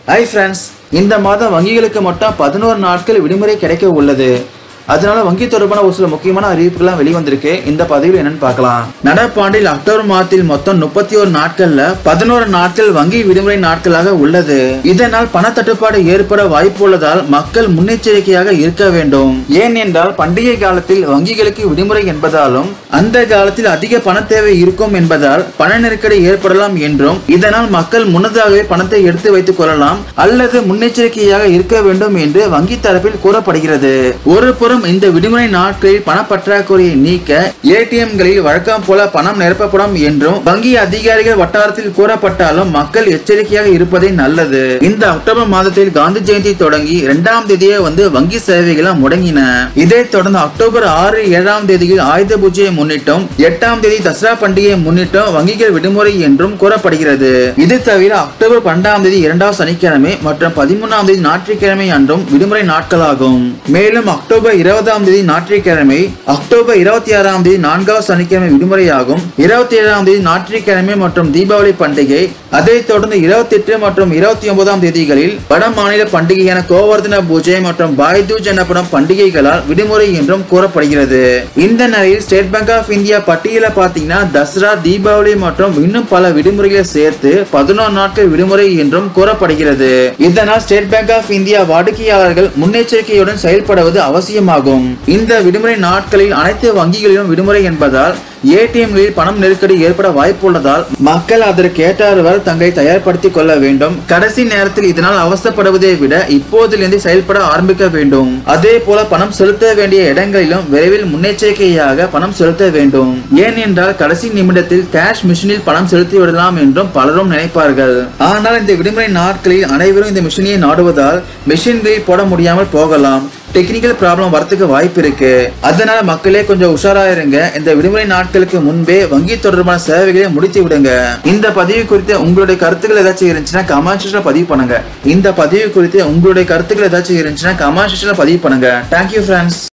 hi friends இந்த மாதம் வங்கிகளுக்கு மட்டும் பதினோரு நாட்கள் விடுமுறை கிடைக்க உள்ளது அதனால வங்கி தொடர்பான ஒரு சில முக்கியமான அறிவிப்புகள்லாம் வெளிவந்திருக்கு இந்த பதிவில் என்னன்னு பார்க்கலாம் நடப்பாண்டில் அக்டோபர் மாதத்தில் மொத்தம் முப்பத்தி ஒரு நாட்கள்ல பதினோரு நாட்கள் வங்கி விடுமுறை நாட்களாக உள்ளது இதனால் பணத்தட்டுப்பாடு ஏற்பட வாய்ப்பு உள்ளதால் மக்கள் முன்னெச்சரிக்கையாக இருக்க வேண்டும் ஏனென்றால் பண்டிகை காலத்தில் வங்கிகளுக்கு விடுமுறை என்பதாலும் அந்த காலத்தில் அதிக பண தேவை இருக்கும் என்பதால் பண நெருக்கடி ஏற்படலாம் என்றும் இதனால் மக்கள் முன்னதாகவே பணத்தை எடுத்து வைத்துக் கொள்ளலாம் அல்லது முன்னெச்சரிக்கையாக இருக்க வேண்டும் என்று வங்கி தரப்பில் கூறப்படுகிறது ஒரு புறம் இந்த விடுமுறை நாட்களில் பணப்பற்றாக்குறையை நீக்க ஏடிஎம்களில் வழக்கம் போல பணம் நிரப்பப்படும் என்றும் வங்கி அதிகாரிகள் வட்டாரத்தில் கூறப்பட்டாலும் மக்கள் எச்சரிக்கையாக இருப்பதே நல்லது இந்த அக்டோபர் மாதத்தில் காந்தி ஜெயந்தி தொடங்கி இரண்டாம் தேதியே வந்து வங்கி சேவைகள் முடங்கின இதைத் தொடர்ந்து அக்டோபர் ஆறு ஏழாம் தேதியில் ஆயுத பூஜையை முன்னிட்டும் எட்டாம் தேதி தசரா பண்டிகையை முன்னிட்டும் வங்கிகள் விடுமுறை என்றும் கூறப்படுகிறது இது தவிர அக்டோபர் பன்னெண்டாம் தேதி இரண்டாம் சனிக்கிழமை மற்றும் பதிமூணாம் தேதி ஞாயிற்றுக்கிழமை அன்றும் விடுமுறை நாட்களாகும் மேலும் அக்டோபர் இருபதாம் தேதி ஞாயிற்றுக்கிழமை அக்டோபர் இருபத்தி ஆறாம் தேதி நான்காவது சனிக்கிழமை விடுமுறையாகும் இருபத்தி ஏழாம் தேதி ஞாயிற்றுக்கிழமை மற்றும் தீபாவளி பண்டிகை அதைத் தொடர்ந்து இருபத்தி எட்டு மற்றும் இருபத்தி ஒன்பதாம் தேதிகளில் வட மாநில பண்டிகையான கோவர்தன பூஜை மற்றும் பாய்தூஜ் எனப்படும் பண்டிகைகளால் விடுமுறை என்றும் கூறப்படுகிறது இந்த நிலையில் ஸ்டேட் பேங்க் ஆஃப் இந்தியா பட்டியல பாத்தீங்கன்னா தசரா தீபாவளி மற்றும் இன்னும் பல விடுமுறைகளை சேர்த்து பதினோரு நாட்கள் விடுமுறை என்றும் கூறப்படுகிறது இதனால் ஸ்டேட் பேங்க் ஆஃப் இந்தியா வாடிக்கையாளர்கள் முன்னெச்சரிக்கையுடன் செயல்படுவது அவசியமாகும் இந்த விடுமுறை நாட்களில் அனைத்து வங்கிகளிலும் விடுமுறை என்பதால் ஏடிஎம்களில் பணம் நெருக்கடி ஏற்பட வாய்ப்புள்ளதால் மக்கள் அதற்கு ஏற்றாறுவர் தங்களை தயார்படுத்திக் கொள்ள வேண்டும் கடைசி நேரத்தில் இதனால் அவசரப்படுவதை விட இப்போதிலிருந்து செயல்பட ஆரம்பிக்க வேண்டும் அதே போல பணம் செலுத்த வேண்டிய இடங்களிலும் விரைவில் முன்னெச்சரிக்கையாக பணம் செலுத்த வேண்டும் ஏனென்றால் கடைசி நிமிடத்தில் கேஷ் மிஷினில் பணம் செலுத்தி விடலாம் என்றும் பலரும் நினைப்பார்கள் ஆனால் இந்த விடுமுறை நாட்களில் அனைவரும் இந்த மிஷினை நாடுவதால் மிஷின்களில் போட முடியாமல் போகலாம் டெக்னிக்கல் ப்ராப்ளம் வரத்துக்கு வாய்ப்பு இருக்கு அதனால மக்களே கொஞ்சம் உஷாரா இருங்க இந்த விடுமுறை நாட்களுக்கு முன்பே வங்கி தொடர்பான சேவைகளை முடித்து விடுங்க இந்த பதிவு குறித்து உங்களுடைய கருத்துக்கள் ஏதாச்சும் இருந்துச்சுன்னா கமெண்ட் செக்ஷன்ல பதிவு பண்ணுங்க இந்த பதிவு குறித்து உங்களுடைய கருத்துக்கள் ஏதாச்சும் இருந்துச்சுன்னா கமெண்ட் செக்ஷன்ல பதிவு பண்ணுங்க தேங்க்யூ ஃப்ரெண்ட்ஸ்